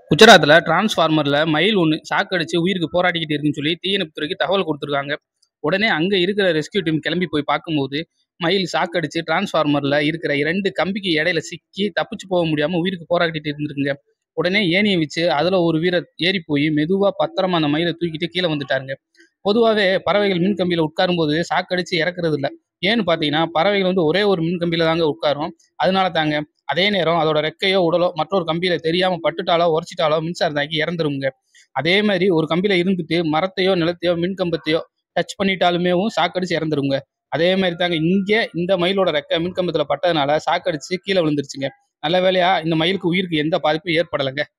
குஜராத்தில் டிரான்ஸ்ஃபார்மரில் மயில் ஒன்று சாக்கடிச்சு உயிருக்கு போராடிக்கிட்டு இருக்குன்னு சொல்லி தீயணைப்புத்துறைக்கு தகவல் கொடுத்துருக்காங்க உடனே அங்கே இருக்கிற ரெஸ்கியூ டீம் கிளம்பி போய் பார்க்கும்போது மயில் சாக்கடிச்சு டிரான்ஸ்ஃபார்மரில் இருக்கிற இரண்டு கம்பிக்கு இடையில சிக்கி தப்பிச்சு போக முடியாமல் உயிருக்கு போராடிட்டு இருந்திருக்குங்க உடனே ஏணியை வச்சு அதில் ஒரு வீரர் ஏறி போய் மெதுவாக பத்திரமா அந்த மயிலை தூக்கிட்டு கீழே வந்துட்டாருங்க பொதுவாகவே பறவைகள் மின் கம்பியில் உட்காரும்போது சாக்கடிச்சு இறக்குறது இல்லை ஏன்னு பார்த்தீங்கன்னா பறவைகள் வந்து ஒரே ஒரு மின் கம்பியில் தாங்க உட்காரும் அதனால தாங்க அதே நேரம் அதோட ரெக்கையோ உடலோ மற்றொரு கம்பியில தெரியாம பட்டுட்டாலோ உரைச்சிட்டாலோ மின்சாரம் தாக்கி இறந்துருங்க அதே மாதிரி ஒரு கம்பியில இருந்துட்டு மரத்தையோ நிலத்தையோ மின் கம்பத்தையோ டச் பண்ணிட்டாலுமேவும் சாக்கடிச்சு இறந்துருங்க அதே மாதிரி தாங்க இங்கே இந்த மயிலோட ரெக்கை மின் கம்பத்துல பட்டதுனால சாக்கடிச்சு கீழே விழுந்துருச்சுங்க நல்ல வேளையா இந்த மயிலுக்கு உயிருக்கு எந்த பாதிப்பும் ஏற்படலைங்க